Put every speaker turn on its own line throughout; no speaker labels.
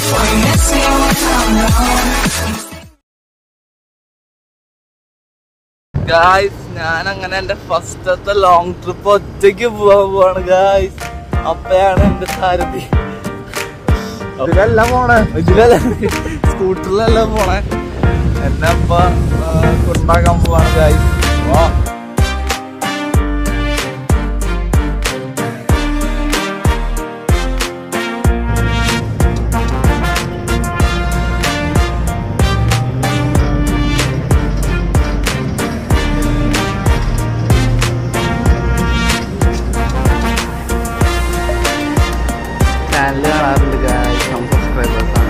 before you miss me when I'm gone.
Guys ഞാൻ അങ്ങനെ എന്റെ ഫസ്റ്റത്തെ ലോങ് ട്രിപ്പ് ഒറ്റയ്ക്ക് പോവാൻ പോവാണ് ഗായ്സ് അപ്പയാണ് എന്റെ സാരഥി
ഇതിലല്ല പോണേ
ഇതിലല്ല സ്കൂട്ടറിലല്ല പോണേ എന്നെ അപ്പ ആ, കൊണ്ടാക്കാൻ പോവാണ് ഗായ്സ് വാ ചാനൽ കാണാറുണ്ട് ഗായ്സ് നം സബ്സ്ക്രൈബേഴ്സ് ആണ്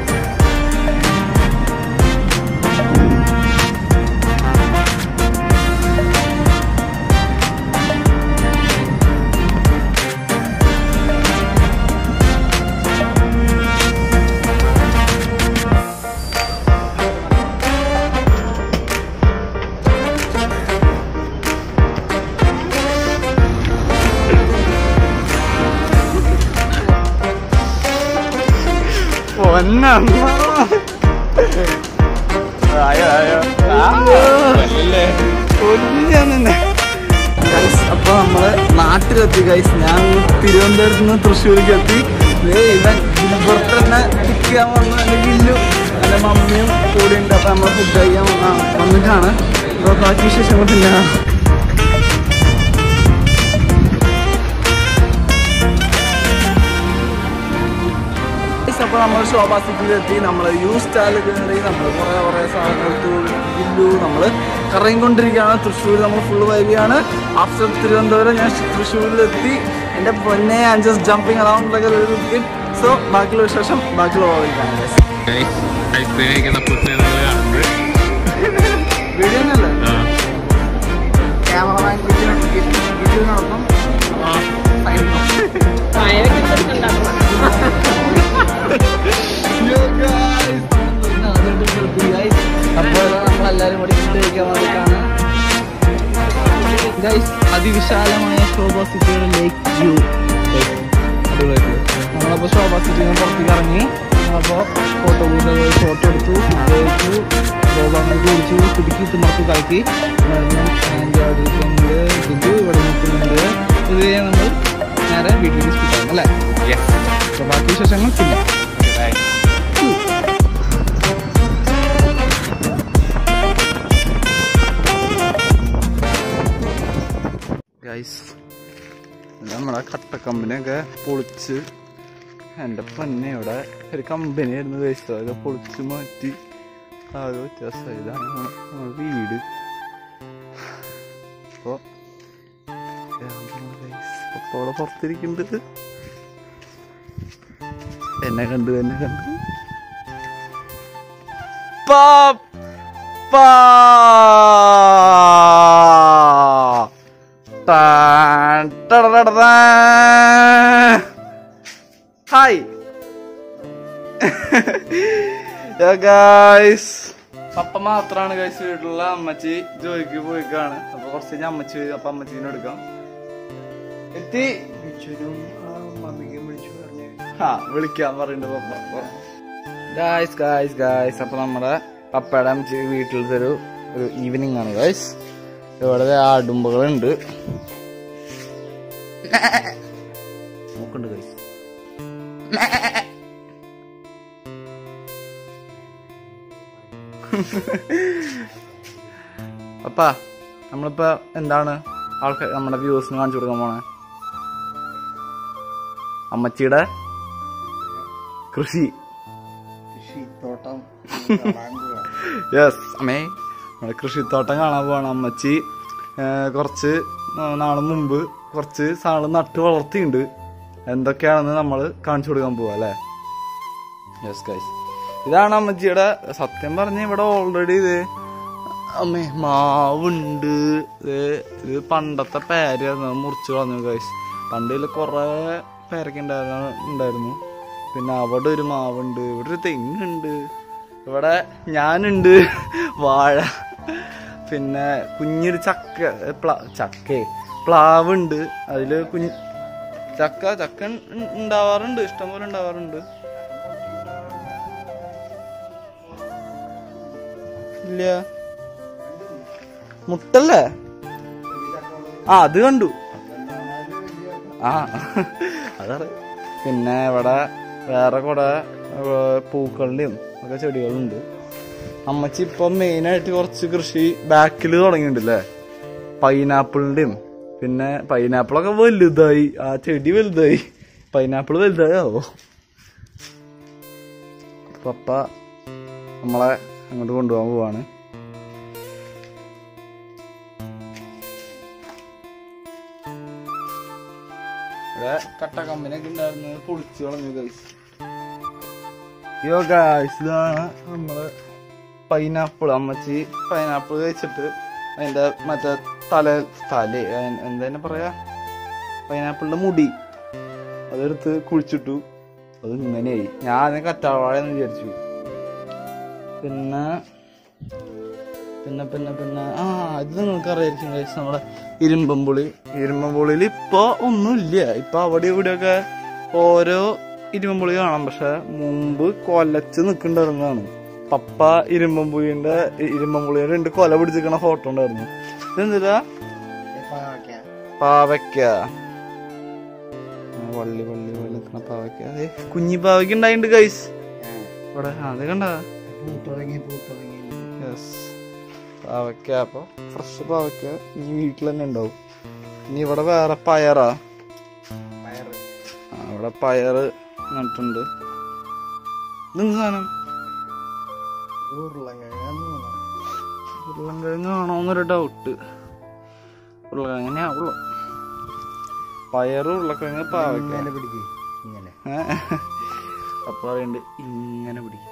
ഗൈസ് അപ്പൊ നമ്മള് നാട്ടിലെത്തി ഗൈസ് ഞാൻ തിരുവനന്തപുരത്ത് നിന്ന് തൃശ്ശൂർക്ക് എത്തി ദേ ഇവൻ ഇപ്പുറത്ത് തന്നെ പിക്ക് ചെയ്യാൻ വന്നു എന്റെ ഗില്ലും എന്റെ മമ്മിയും കൂടെ ഉണ്ട് അപ്പൊ നമ്മൾ ഫുഡ് കഴിക്കാൻ വന്ന- വന്നിട്ടാണ് അപ്പൊ ബാക്കി വിശേഷങ്ങൾ പിന്നെ അപ്പോൾ നമ്മൾ ശോഭാ സിറ്റിയിലെത്തി നമ്മൾ യു സ്റ്റാലിൽ കയറി നമ്മൾ കുറേ കുറേ സാധനങ്ങൾ ഇല്ലു നമ്മൾ കറങ്ങിക്കൊണ്ടിരിക്കുകയാണ് തൃശ്ശൂർ നമ്മൾ ഫുള്ള് വരികയാണ് ആഫ്റ്റർ തിരുവനന്തപുരം ഞാൻ തൃശ്ശൂരിലെത്തി എൻ്റെ പൊന്നെ I just jumping around like ഒരു കിഡ് സോ ബാക്കിയുള്ള വിശേഷം ബാക്കിയുള്ള പോകാൻ
ഐസ്ക്രീം കഴിക്കുന്ന പുസ്തകം നിങ്ങൾ കാണുന്നത്
വീഡിയോ തന്നെയല്ലേ
ആ.
ക്യാമറമാൻ ഗിറ്റിനോടൊപ്പം അപ്പോൾ നമ്മളെല്ലാവരും കൂടി ഫുഡ് കഴിക്കാൻ വേണ്ടിയിട്ടാണ് ഗൈസ് അതിവിശാലമായ ശോഭ സിറ്റിയുടെ ലേക്ക് വ്യൂ നമ്മളപ്പോൾ ശോഭ സിറ്റിയിൽ നിന്ന് പുറത്തേക്ക് ഇറങ്ങി അപ്പോൾ ഫോട്ടോ കൂടെ ഫോട്ടോ എടുത്തു ഫുഡ് കഴിച്ചു ഗോപാങ്ങൾ കുടിച്ചു കുടുക്കി തിമർത്തി കളക്കി അടുത്തുണ്ട് ഇത് ഇവിടെ നിൽക്കുന്നുണ്ട് ഇത് കഴിഞ്ഞ് നമ്മൾ നേരെ വീട്ടിലേക്ക് സ്പീഡ് അല്ലേ
Yes.
അപ്പോൾ ബാക്കി വിശേഷങ്ങൾ പിന്നെ
Bye.
ഗൈസ് നമ്മുടെ കട്ട കമ്പനിയൊക്കെ പൊളിച്ച് എൻ്റെ പൊന്നെ ഇവിടെ ഒരു കമ്പനി ആയിരുന്നു ഗൈസ് അതൊക്കെ പൊളിച്ച് മാറ്റി ആകെ വ്യത്യാസമായി ഇതാണ് നമ്മ- നമ്മുടെ വീട് അപ്പോൾ അപ്പോൾ അവിടെ പുറത്തിരിക്കുന്നുണ്ട് എന്നെ കണ്ടു എന്നെ കണ്ടു പാ പാ Tan, tadadadada. ഹായ് ഗായ്സ് പപ്പ മാത്രമാണ് ഗൈസ് വീട്ടിലുള്ള അമ്മച്ചി ജോലിക്ക് പോയിക്കാണ് അപ്പൊ കുറച്ച് കഴിഞ്ഞ് അമ്മച്ചി വരും അപ്പൊ അമ്മച്ചീനെ എടുക്കാം എത്തി ആ വിളിക്കാൻ പറയുന്നുണ്ട് പപ്പ ഗായ്സ് ഗായ്സ് ഗായ്സ് അപ്പൊ നമ്മുടെ പപ്പയുടെ അമ്മച്ചി വീട്ടിലത്തെ ഒരു ഒരു ഈവനിങ് ആണ് ഗായ്സ് ഇവിടെ ആടുമ്പകളുണ്ട് നോക്കണ്ട് ഗൈസ് അപ്പാ നമ്മളിപ്പോ എന്താണ് ആൾക്കാർ നമ്മുടെ വ്യൂവേഴ്സിന് കാണിച്ചു കൊടുക്കാൻ പോണേ അമ്മച്ചിയുടെ കൃഷി യെസ് അമ്മേ നമ്മുടെ കൃഷിത്തോട്ടം കാണാൻ പോവാണ് അമ്മച്ചി ഏ, കുറച്ച് നാളെ മുമ്പ് കുറച്ച് സാധനം നട്ട് വളർത്തിയിട്ടുണ്ട് എന്തൊക്കെയാണെന്ന് നമ്മൾ കാണിച്ചു കൊടുക്കാൻ പോവാ അല്ലേ യെസ് ഗൈസ് ഇതാണ് അമ്മച്ചിയുടെ സത്യം പറഞ്ഞ ഇവിടെ ഓൾറെഡി ഇത് അമ്മേ മാവുണ്ട് ഇത് ഇത് പണ്ടത്തെ പേരായിരുന്നു അത് മുറിച്ച് കളഞ്ഞു ഗൈസ് പണ്ട് ഇതിൽ കുറേ പേരൊക്കെ ഉണ്ടായിരുന്നു ഉണ്ടായിരുന്നു പിന്നെ അവിടെ ഒരു മാവുണ്ട് ഇവിടെ ഒരു തെങ്ങുണ്ട് ഇവിടെ ഞാനുണ്ട് വാഴ പിന്നെ കുഞ്ഞൊരു ചക്ക പ്ല ചക്കേ പ്ലാവുണ്ട് അതില് കുഞ്ഞ് ചക്ക ചക്ക ഉ- ഉണ്ടാവാറുണ്ട് ഇഷ്ടംപോലെ ഉണ്ടാവാറുണ്ട് ഇല്ല മുട്ടല്ലേ ആ അത് കണ്ടു ആ അതറിയ പിന്നെ ഇവിടെ വേറെ കുറെ ഏർ, പൂക്കളുടെയും ഒക്കെ ചെടികളുണ്ട് അമ്മച്ചി ഇപ്പൊ മെയിനായിട്ട് കുറച്ച് കൃഷി ബാക്കിൽ തുടങ്ങിയിട്ടുണ്ടല്ലേ പൈനാപ്പിളിന്റെയും പിന്നെ പൈനാപ്പിളൊക്കെ വലുതായി ആ ചെടി വലുതായി പൈനാപ്പിൾ വലുതായോ പപ്പ നമ്മളെ അങ്ങോട്ട് കൊണ്ടുപോകാൻ പോവാണ് ഇവിടെ കട്ട കമ്പനിയൊക്കെ ഉണ്ടായിരുന്നു പൊളിച്ചു കളഞ്ഞു ഗൈസ് യോ ഗൈസ് ഇതാണ് നമ്മള് പൈനാപ്പിൾ അമ്മച്ചി പൈനാപ്പിൾ കഴിച്ചിട്ട് അതിന്റെ മറ്റേ തല തല എന്താ പറയാ പൈനാപ്പിളിന്റെ മുടി അതെടുത്ത് കുഴിച്ചിട്ടു അത് ഇങ്ങനെയായി ഞാൻ അതിനെ കറ്റാവാഴെന്ന് വിചാരിച്ചു പിന്നെ പിന്നെ പിന്നെ പിന്നെ ആ ഇത് നിങ്ങൾക്ക് അറിയായിരിക്കും കഴിച്ച് നമ്മുടെ ഇരുമ്പമ്പുളി ഇരുമ്പമ്പുളിയിൽ ഇപ്പൊ ഒന്നുമില്ല ഇപ്പൊ അവിടെ ഇവിടെയൊക്കെ ഓരോ ഇരുമ്പമ്പുളി കാണാം പക്ഷെ മുമ്പ് കൊലച്ച് നിൽക്കണ്ടായിരുന്നതാണ് പപ്പ ഇരുമ്പമ്പുളിന്റെ ഇരുമ്പമ്പുളിയുടെ രണ്ട് കൊല പിടിച്ചിരിക്കണ ഫോട്ടോ ഉണ്ടായിരുന്നു ഇതെന്തിനാ പാവയ്ക്ക ആ, വള്ളി വള്ളി പോലെ നിൽക്കണ പാവയ്ക്ക അതെ കുഞ്ഞി പാവയ്ക്ക ഉണ്ടായിട്ടുണ്ട് ഗൈസ് ഇവിടെ ആ, അത് കണ്ട യെസ് പാവയ്ക്ക അപ്പൊ ഫ്രഷ് പാവയ്ക്ക ഇനി വീട്ടിൽ തന്നെ ഉണ്ടാവും ഇനി ഇവിടെ വേറെ പയറാ ആ ഇവിടെ പയറ് നട്ടുണ്ട് ഇതെന്ത് സാധനം ഉരുളൻകിഴങ്ങ് ആണോന്നൊരു ഡൗട്ട് ഉരുളക്കിഴങ്ങനെ ആവുള്ളൂ പയറ് ഉരുളക്കിഴങ്ങ് പാവയ്ക്ക ഏ? അപ്പൊ പറയുന്നുണ്ട് ഇങ്ങനെ പിടിക്കും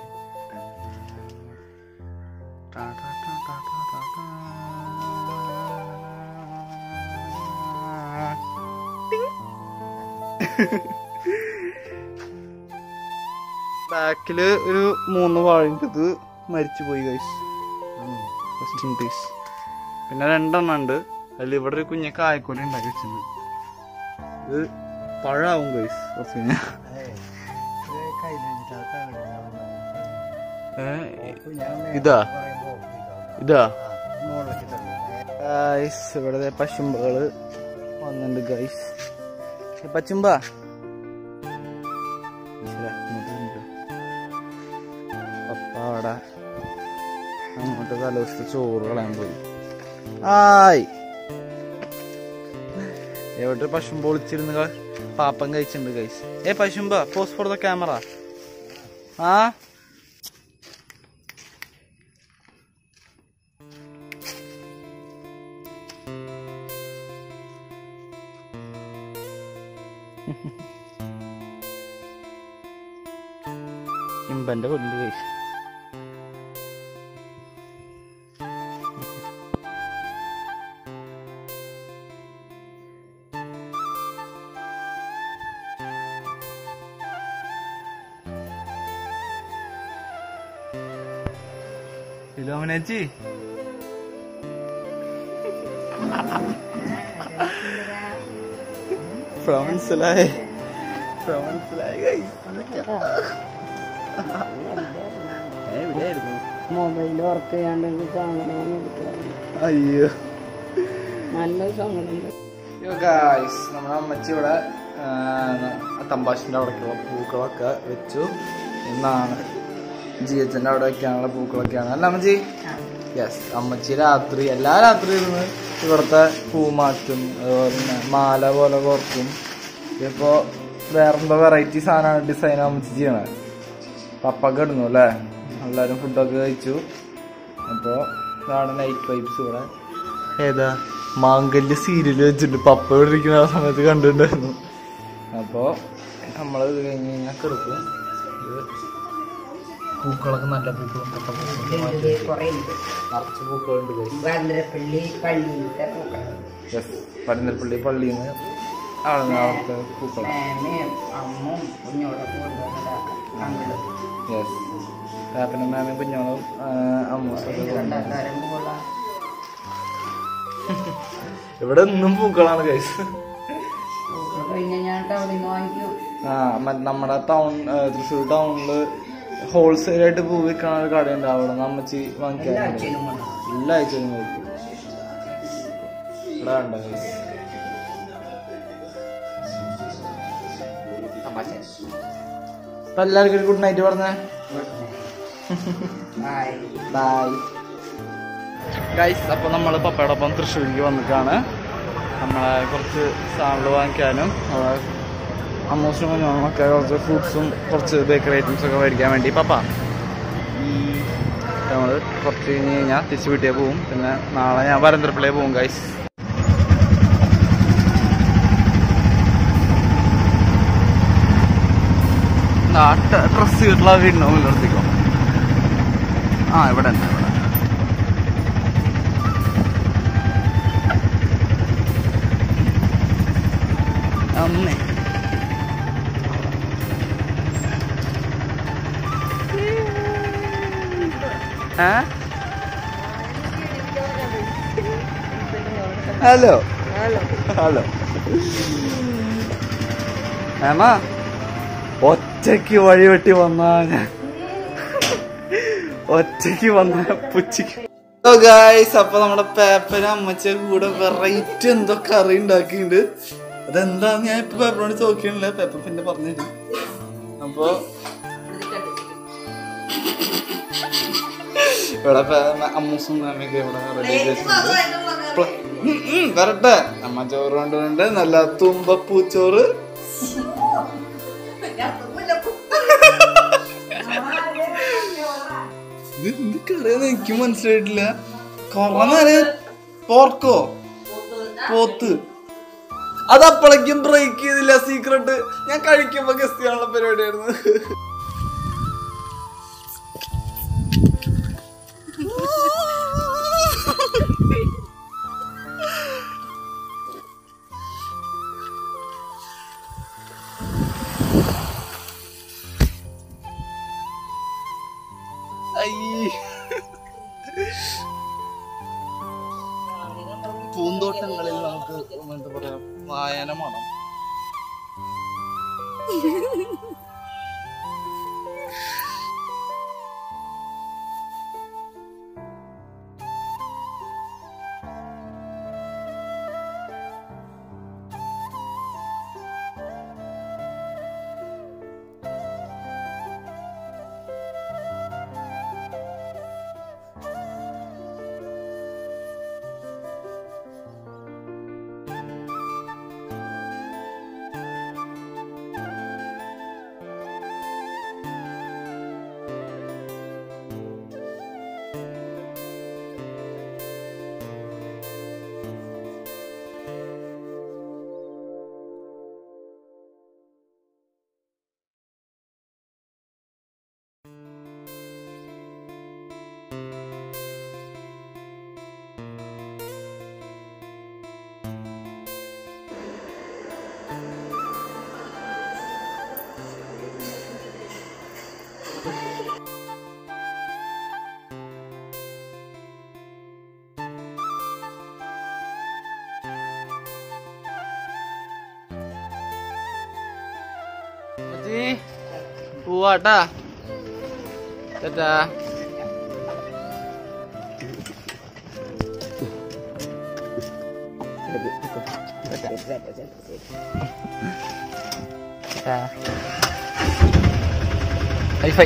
ടാ, ടാ, ടാ, ടാ, ടാ, ടാ, ടാ. ടിങ്. ബാക്കില് ഒരു മൂന്ന് വാഴത് മരിച്ചു പോയി ഗൈസ് ഫസ്റ്റ് ഇൻ പീസ് പിന്നെ രണ്ടെണ്ണം ഉണ്ട് അതിൽ ഇവിടെ ഒരു കുഞ്ഞ കായക്കൊല ഉണ്ടാക്കി വെച്ചിട്ടുണ്ട് ഇത് പഴാവും ഗൈസ് കുറച്ച് കഴിഞ്ഞാ ഏ, ഇതാ ഇതാ ഗൈസ് ഇവിടെ ദേ പശുമ്പകള് വന്നിട്ടുണ്ട് ഗൈസ് പച്ചുമ്പ പപ്പ അവിടെ അങ്ങോട്ട് തലവസ്ഥ ചോറ് കളയാൻ പോയി ആയ് എവിടെ പശുമ്പ ഒളിച്ചിരുന്ന് ക- പാപ്പം കഴിച്ചിട്ടുണ്ട് ഗൈസ് ഏ പശുമ്പ പോസ്റ്റ് ഫോർ ദ ക്യാമറ ആ ഇമ്പന്റെ കൊല്ല് കഴിച്ചു ഫിലോമിനേച്ചി ഇപ്പഴാ മനസ്സിലായി ഇപ്പഴാ മനസ്സിലായി guys. ഏ, എവിടെയായിരുന്നു
മൊബൈൽ വർക്ക് ചെയ്യാണ്ടെങ്കിൽ സങ്കടം
അയ്യോ
നല്ല സങ്കടം
യോ ഗായ്സ് നമ്മുടെ അമ്മച്ചി ഇവിടെ ആ, തമ്പാശിന്റെ അവിടേക്കുള്ള പൂക്കളൊക്കെ വെച്ചു ഇന്നാണ് ജിയച്ചന്റെ അവിടെ വെക്കാനുള്ള പൂക്കളൊക്കെയാണ് അല്ല അമ്മച്ചി യെസ് അമ്മച്ചി രാത്രി എല്ലാ രാത്രി ഇരുന്ന് ഇവിടുത്തെ പൂ മാറ്റും അതുപോലെ തന്നെ മാല പോലെ കോർക്കും ഇപ്പോ വേറെന്തോ വെറൈറ്റി സാധനമാണ് ഡിസൈൻ അമ്മച്ചി ചെയ്യണത് പപ്പൊക്കെ ഇടുന്നു അല്ലേ എല്ലാവരും ഫുഡൊക്കെ കഴിച്ചു അപ്പോൾ ഇതാണ് നൈറ്റ് വൈബ്സ് ഇവിടെ ഏതാ മാങ്കല്യ സീരിയൽ വെച്ചിട്ട് പപ്പ ഇവിടെ ഇരിക്കുന്ന ആ സമയത്ത് കണ്ടിട്ടുണ്ടായിരുന്നു അപ്പോൾ നമ്മൾ ഇത് കഴിഞ്ഞ് കഴിഞ്ഞാൽ കിടക്കും ഇത് പൂക്കളൊക്കെ നല്ല പൂക്കളും പൊട്ട പൂക്കളൊക്കെ മാറ്റി വെച്ചു. നിറച്ച് പൂക്കളുണ്ട് guys.
വരന്തരപ്പള്ളി പള്ളിയിലത്തെ പൂക്കൾ
യെസ് പരുന്നൽപ്പള്ളി പള്ളിയിൽ നിന്ന് അവിടെ നിന്ന് അവിടുത്തെ പൂക്കളാണ്
മേമയും അമ്മും കുഞ്ഞോടൊക്കെ കൊണ്ടുവന്നതാ
യെസ് പാപ്പനും മാമയും കുഞ്ഞോളും അമ്മൂസൊക്കെ കൊണ്ടുവന്നു.
രണ്ടാക്കാരം പൂക്കള
ഇവിടെ എന്നും പൂക്കളാണ് കഴിച്ച്
പൂക്കൾ കഴിഞ്ഞ് ഞാൻ ടൗണിൽ നിന്ന് വാങ്ങിക്കും
ആ മ- നമ്മുടെ ടൗൺ തൃശ്ശൂർ ടൗണില് ഹോൾസെയിൽ ആയിട്ട് പൂ വിൽക്കണ ഒരു കടയുണ്ട് അവിടെ നിന്ന് അമ്മച്ചി
എല്ലാ
വാങ്ങിക്കാൻ
ആഴ്ചയിലും കൊണ്ടുവരും
എല്ലാ ആഴ്ചയിലും കഴിക്കും ഇവിടെ ഉണ്ടോ guys?
തമാശ
അപ്പൊ എല്ലാവർക്കും ഒരു ഗുഡ് നൈറ്റ് പറഞ്ഞേ
ബൈ
ബൈ ഗൈസ് അപ്പോൾ നമ്മൾ പപ്പയോടൊപ്പം തൃശ്ശൂരിക്ക് വന്നിട്ടാണ് നമ്മളെ കുറച്ച് സാധനങ്ങൾ വാങ്ങിക്കാനും നമ്മളെ അമ്മൂസിനും കുഞ്ഞോണമൊക്കെ കുറച്ച് ഫ്രൂട്ട്സും കുറച്ച് ബേക്കറി ഐറ്റംസ് ഒക്കെ മേടിക്കാൻ വേണ്ടി പപ്പ നമ്മൾ കുറച്ച് കഴിഞ്ഞ് കഴിഞ്ഞാൽ തിരിച്ച് വീട്ടിൽ പോവും പിന്നെ നാളെ ഞാൻ വരന്തരപ്പിള്ളേ പോവും ഗൈസ് ഡ്രസ് ചെയ്തിട്ടുള്ള വീടിനോ മുന്നിലെടുത്തേക്കോ ആ ഇവിടെ തന്നെ ഇവിടെ അമ്മേ ഏ ഹലോ ഹലോ ഏമ ഒറ്റയ്ക്ക് വഴി വെട്ടി വന്നാ ഞാൻ ഒറ്റയ്ക്ക് വന്ന പുച്ചിക്ക് ഗായ്സ് അപ്പൊ നമ്മുടെ പേപ്പന് അമ്മച്ച കൂടെ വെറൈറ്റി എന്തോ കറി ഉണ്ടാക്കിയിട്ടുണ്ട് അതെന്താന്ന് ഞാൻ ഇപ്പൊ പേപ്പറിനോട് ചോദിക്കണില്ല പേപ്പർ പിന്നെ പറഞ്ഞു അപ്പൊ ഇവിടെ പേ- അമ്മൂസും അമ്മയൊക്കെ ഇവിടെ റെഡി വെച്ചിട്ടുണ്ട് പ്ല- ഉം, ഉം, വരട്ടെ അമ്മ ചോറ് കൊണ്ടുവരുന്നുണ്ട് നല്ല തുമ്പപ്പൂച്ചോറ് ഇത് എന്ത് കറിയാന്ന് എനിക്ക് മനസ്സിലായിട്ടില്ല കൊറേ നേരം പോർക്കോ പോത്ത് അത് അപ്പോഴേക്കും ബ്രേക്ക് ചെയ്തില്ല സീക്രട്ട് ഞാൻ കഴിക്കുമ്പോ ഗസ്റ്റ് ചെയ്യാനുള്ള പരിപാടിയായിരുന്നു അയ്യേ. പൂന്തോട്ടങ്ങളിൽ നമുക്ക് എന്താ പറയാ വായനമാണ് പോവാട്ടാ ചേട്ടാ ഹൈഫൈ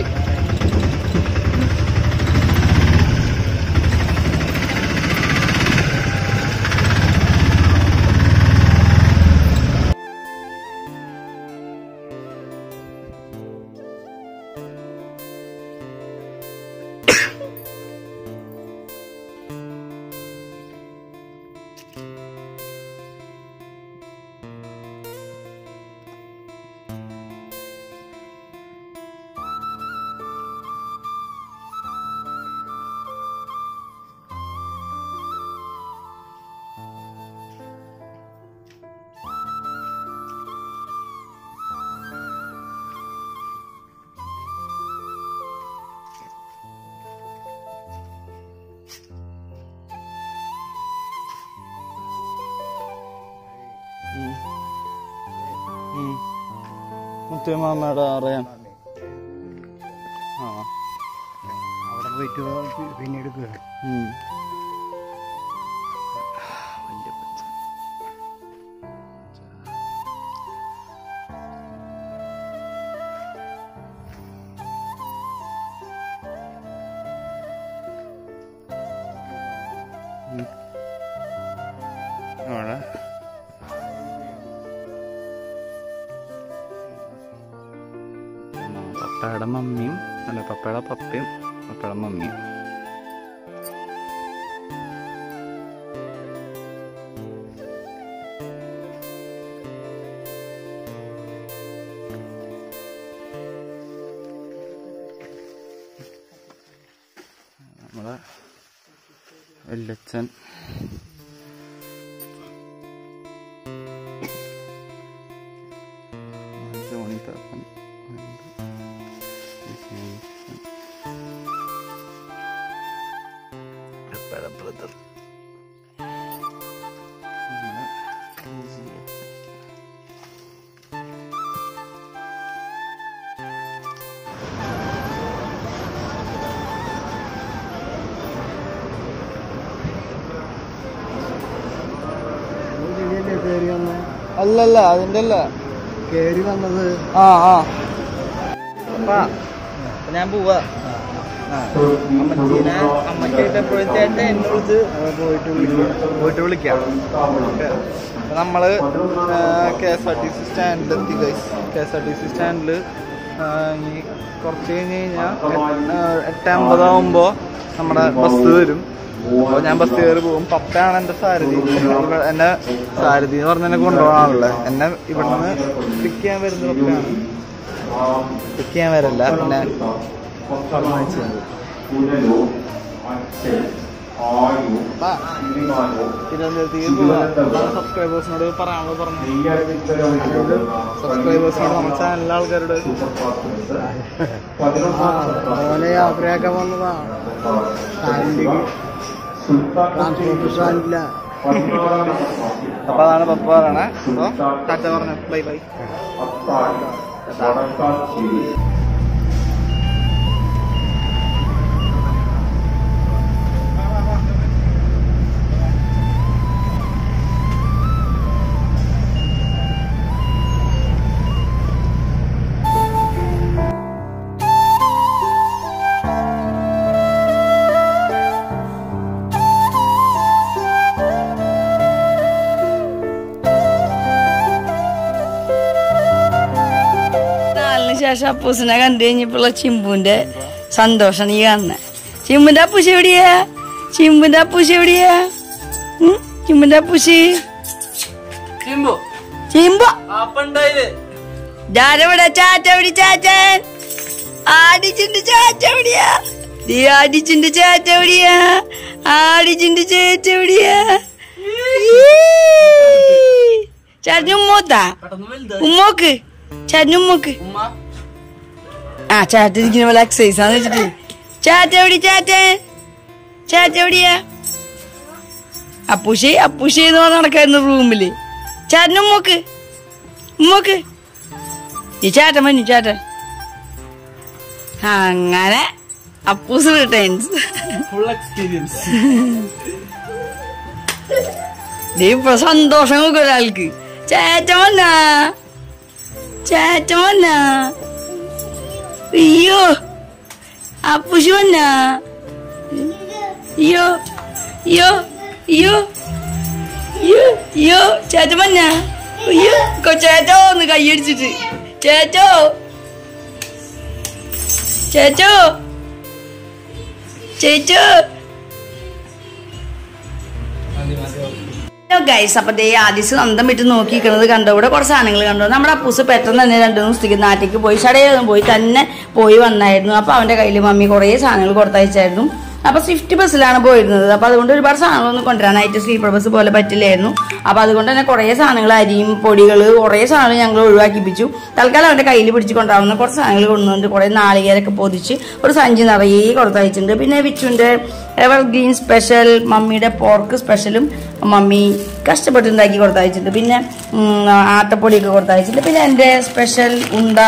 മുത്തുമാമയുടെ അറിയാം ആ
അവിടെ പോയിട്ട് പി- പിന്നെ എടുക്കുക
ഉം. വലിയ പച്ച. ഉം. അവിടെ പപ്പയുടെ മമ്മിയും അല്ല പപ്പയുടെ പപ്പയും പപ്പയുടെ മമ്മിയും നമ്മളെ വല്യച്ഛൻ ജോണി താപ്പൻ ബ്രദർ
ചെടിയല്ലേ കയറി വന്ന്
അല്ലല്ല അതിന്റെ അല്ല
കയറി വന്നത്
ആ ആ അപ്പാ, അപ്പൊ ഞാൻ പോവാ ആ. അമ്മച്ചീനെ അമ്മച്ചായിട്ട് എപ്പോഴും ചേട്ടൻ എന്നെ വിളിച്ച്
അവിടെ പോയിട്ട് വിളിക്കുക
പോയിട്ട് വിളിക്കാം ഓക്കെ. അപ്പൊ നമ്മള് K S R T C സ്റ്റാൻഡിലെത്തി guys K S R T C സ്റ്റാൻഡിൽ ഇനി കുറച്ച് കഴിഞ്ഞ് കഴിഞ്ഞാൽ എട്ട് അമ്പതാവുമ്പോ നമ്മുടെ ബസ് വരും അപ്പോൾ ഞാൻ ബസ് കയറി പോകും പപ്പയാണ് എൻ്റെ സാരഥി ഇവിടെ എന്നെ സാരഥി എന്ന് പറഞ്ഞ എന്നെ കൊണ്ടുപോകാനുള്ളത് എന്നെ ഇവിടെ നിന്ന് പിക്ക് ചെയ്യാൻ വരുന്ന പപ്പയാണ് പിക്ക് ചെയ്യാൻ വരല്ല പിന്നെ തീരുമാനിച്ചത് അപ്പാ, തിരുവനന്തപുരത്തേക്ക് പോവാം സബ്സ്ക്രൈബേഴ്സിനോട് പറയാനുള്ളത് പറഞ്ഞു സബ്സ്ക്രൈബേഴ്സിനോട് നമ്മുടെ ചാനലിലെ ആൾക്കാരോട്
ഓനെ യാത്രയാക്കാൻ വന്നതാ സ്റ്റാൻഡിലേക്ക് ട്രാൻസ്പോർട്ട് സ്റ്റാൻഡില്ല
അപ്പൊ അതാണ് പപ്പ പറയണേ അപ്പൊ ടാറ്റ പറഞ്ഞു ബൈ ബൈ
നാലിന് ശേഷം അപ്പൂസിനെ കണ്ടു കഴിഞ്ഞപ്പോഴുള്ള ചിമ്പുവിന്റെ സന്തോഷം ഈ കാണുന്നത് ചിമ്പുന്റെ അപ്പൂശി എവിടെയാ ചിമ്പുന്റെ അപ്പൂശി എവിടെയാ ഉം? ചിമ്പുന്റെ അപ്പൂശി
ചിമ്പു
ചിമ്പു
പാപ്പുണ്ടായില്
ഞാനെവിടെ ചാറ്റ എവിടെ ചാച്ചൻ ആടിച്ചിന്റെ ചാറ്റ എവിടെയാ നീ ആടിച്ചിന്റെ ചാറ്റ എവിടെയാ ആടിച്ചിന്റെ ചേച്ച എവിടെയാ ചേട്ടന് ഉമ്മോത്താ
പെട്ടെന്ന് വലുത്
ഉമ്മോക്ക് ചേട്ടന് ഉമ്മോക്ക്
ഉമ്മ
ആ ചാറ്റ ഇരിക്കുന്ന പോലെ എക്സസൈസ് ആന്ന് വെച്ചിട്ട് ചാറ്റ എവിടെ ചാറ്റൻ ചാറ്റ എവിടെയാ അപ്പുഷി അപ്പുഷി എന്ന് പറഞ്ഞ് നടക്കായിരുന്നു റൂമില് ചാറ്റന് ഉമ്മോക്ക് ഉമ്മോക്ക് ഈ ചാറ്റൻ മഞ്ഞു ചാറ്റൻ അങ്ങനെ അപ്പൂസ് റിട്ടേൺസ്
ഫുൾ എക്സ്പീരിയൻസ്
ദേ ഇപ്പൊ സന്തോഷം നോക്കും ഒരാൾക്ക് ചേറ്റ വന്ന ചേറ്റ വന്ന അയ്യോ അപ്പുഷി വന്ന അയ്യോ അയ്യോ അയ്യോ അയ്യോ അയ്യോ ചേറ്റ വന്ന അയ്യോ കൊച്ചേറ്റോ ഒന്ന് കൈയടിച്ചിട്ട് ചേച്ചോ ചേച്ചോ ചേച്ചോ ഹലോ ഗൈസ് അപ്പൊ ദേ ആദിസ് സ്വന്തം വിട്ട് നോക്കിയിരിക്കുന്നത് കണ്ടോ ഇവിടെ കുറച്ച് സാധനങ്ങൾ കണ്ടോ നമ്മുടെ അപ്പൂസ് പെട്ടെന്ന് തന്നെ രണ്ടു ദിവസത്തേക്ക് നാട്ടിലേക്ക് പോയി ചടയൊന്നും പോയി തന്നെ പോയി വന്നായിരുന്നു അപ്പൊ അവന്റെ കയ്യിൽ മമ്മി കുറേ സാധനങ്ങൾ കൊടുത്തയച്ചായിരുന്നു അപ്പൊ സ്വിഫ്റ്റ് ബസ്സിലാണ് പോയിരുന്നത് അപ്പൊ അതുകൊണ്ട് ഒരുപാട് സാധനങ്ങളൊന്നും കൊണ്ടുവരാനായിട്ട് സ്ലീപ്പർ ബസ് പോലെ പറ്റില്ലായിരുന്നു അപ്പൊ അതുകൊണ്ട് തന്നെ കുറേ സാധനങ്ങൾ അരിയും പൊടികൾ കുറേ സാധനങ്ങൾ ഞങ്ങൾ ഒഴിവാക്കിപ്പിച്ചു തൽക്കാലം അവന്റെ കയ്യിൽ പിടിച്ച് കൊണ്ടാവുന്ന കുറച്ച് സാധനങ്ങൾ കൊണ്ടുവന്നിട്ട് കുറേ നാളികേരൊക്കെ പൊതിച്ച് ഒരു സഞ്ചി നിറയെ കൊടുത്തയച്ചിട്ടുണ്ട് പിന്നെ വിച്ചുവിന്റെ എവർ ഗ്രീൻ സ്പെഷ്യൽ മമ്മിയുടെ പോർക്ക് സ്പെഷ്യലും മമ്മി കഷ്ടപ്പെട്ട് ഉണ്ടാക്കി കൊടുത്തയച്ചിട്ടുണ്ട് പിന്നെ ഉം, ആട്ടപ്പൊടിയൊക്കെ കൊടുത്തയച്ചിട്ടുണ്ട് പിന്നെ എൻ്റെ സ്പെഷ്യൽ ഉണ്ട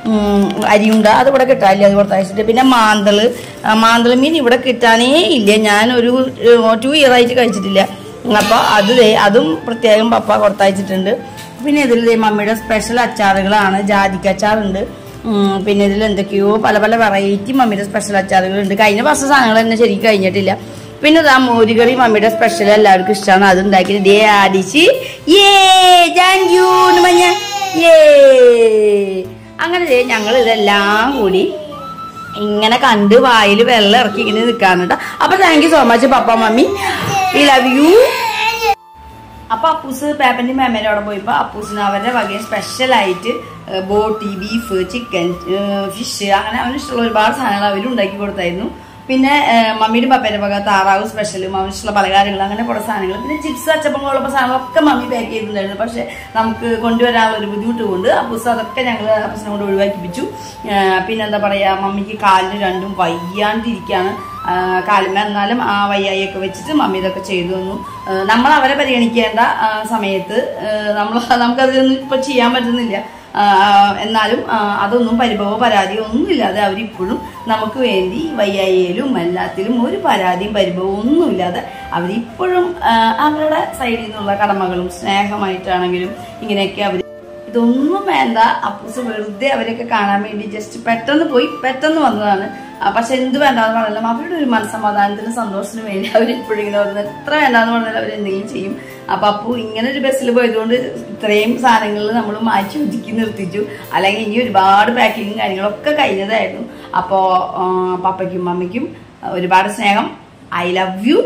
ഉം, അരിയുണ്ട അത് ഇവിടെ കിട്ടാനില്ല അത് കൊടുത്തയച്ചിട്ട് പിന്നെ മാന്തള് ആ, മാന്തള് മീൻ ഇവിടെ കിട്ടാനേ ഇല്ല ഞാൻ ഒരു ടു ഇയർ ആയിട്ട് കഴിച്ചിട്ടില്ല അപ്പോൾ അത് ദേ അതും പ്രത്യേകം പപ്പ കൊടുത്തയച്ചിട്ടുണ്ട് പിന്നെ ഇതിൽ ദേ മമ്മിയുടെ സ്പെഷ്യൽ അച്ചാറുകളാണ് ജാതിക്ക അച്ചാറുണ്ട് ഉം, പിന്നെ ഇതിൽ എന്തൊക്കെയോ പല പല വെറൈറ്റി മമ്മിയുടെ സ്പെഷ്യൽ അച്ചാറുകളുണ്ട് കഴിഞ്ഞ വർഷം സാധനങ്ങൾ തന്നെ ശരിക്കും കഴിഞ്ഞിട്ടില്ല പിന്നെ ഇതാ മോരുകറി മമ്മിയുടെ സ്പെഷ്യൽ എല്ലാവർക്കും ഇഷ്ടമാണ് അത് ഉണ്ടാക്കിയിട്ട് ദേ ആടിച്ച് ഏ താങ്ക് യു മഞ്ഞ ഏ അങ്ങനെ ദേ ഞങ്ങൾ ഇതെല്ലാം കൂടി ഇങ്ങനെ കണ്ട് വായിൽ വെള്ളം ഇറക്കി ഇങ്ങനെ നിൽക്കാനുണ്ട് അപ്പൊ thank you so much papa mummy we love you അപ്പൊ അപ്പൂസ് പേപ്പന്റെ മേമേന്റെ അവിടെ പോയപ്പോ അപ്പൂസിന് അവരുടെ വകയും സ്പെഷ്യൽ ആയിട്ട് ഏഹ്, ബോട്ടി ബീഫ് ചിക്കൻ ഫിഷ് അങ്ങനെ അവന് ഇഷ്ടമുള്ള ഒരുപാട് സാധനങ്ങൾ അവരും ഉണ്ടാക്കി കൊടുത്തായിരുന്നു പിന്നെ ഏഹ്, മമ്മിയുടെ പപ്പേന്റെ വക താറാവ് സ്പെഷ്യലും അവനിഷ്ടമുള്ള പലകാര്യങ്ങൾ അങ്ങനെ കുറേ സാധനങ്ങൾ പിന്നെ ചിപ്സ് അച്ചപ്പങ്ങളുള്ള സാധനങ്ങളൊക്കെ മമ്മി പാക്ക് ചെയ്തിട്ടുണ്ടായിരുന്നു പക്ഷെ നമുക്ക് കൊണ്ടുവരാനുള്ള ഒരു ബുദ്ധിമുട്ട് കൊണ്ട് അപ്പൂസ് അതൊക്കെ ഞങ്ങൾ അപ്പൂസിനെ കൊണ്ട് ഒഴിവാക്കിപ്പിച്ചു ഏഹ്, പിന്നെന്താ പറയാ മമ്മിക്ക് കാലിന് രണ്ടും വയ്യാണ്ടിരിക്കുകയാണ് കാലിമ എന്നാലും ആ വയ്യായിയൊക്കെ വെച്ചിട്ട് മമ്മി ഇതൊക്കെ ചെയ്തു തന്നു ആ, നമ്മൾ അവരെ പരിഗണിക്കേണ്ട ആ, സമയത്ത് നമ്മൾ നമുക്കതൊന്നും ഇപ്പൊ ചെയ്യാൻ പറ്റുന്നില്ല ആ, എന്നാലും ആ, അതൊന്നും പരിഭവോ പരാതിയോ ഒന്നുമില്ലാതെ അവരിപ്പോഴും നമുക്ക് വേണ്ടി വയ്യായിയിലും എല്ലാത്തിലും ഒരു പരാതിയും പരിഭവവും ഒന്നുമില്ലാതെ അവരിപ്പോഴും ആ, അവരുടെ സൈഡിൽ നിന്നുള്ള കടമകളും സ്നേഹമായിട്ടാണെങ്കിലും ഇങ്ങനെയൊക്കെ അവർ ഇതൊന്നും വേണ്ട അപ്പൂസ് വെറുതെ അവരെയൊക്കെ കാണാൻ വേണ്ടി ജസ്റ്റ് പെട്ടെന്ന് പോയി പെട്ടെന്ന് വന്നതാണ് ആ, പക്ഷെ എന്ത് വേണ്ടാന്ന് പറഞ്ഞാലും അവരുടെ ഒരു മനസ്സമാധാനത്തിനും സന്തോഷത്തിനും വേണ്ടി അവർ ഇപ്പോഴും ഇങ്ങനെ വരുന്നത് എത്ര വേണ്ടാന്ന് പറഞ്ഞാലും അവർ എന്തെങ്കിലും ചെയ്യും അപ്പൊ അപ്പു ഇങ്ങനെ ഒരു ബസ്സിൽ പോയതുകൊണ്ട് ഇത്രയും സാധനങ്ങൾ നമ്മൾ മാറ്റി ഒതുക്കി നിർത്തിച്ചു അല്ലെങ്കിൽ ഇനി ഒരുപാട് പാക്കിങ്ങും കാര്യങ്ങളൊക്കെ കഴിഞ്ഞതായിരുന്നു അപ്പോ ആ, പപ്പയ്ക്കും മമ്മിക്കും ഒരുപാട് സ്നേഹം ഐ ലവ് യു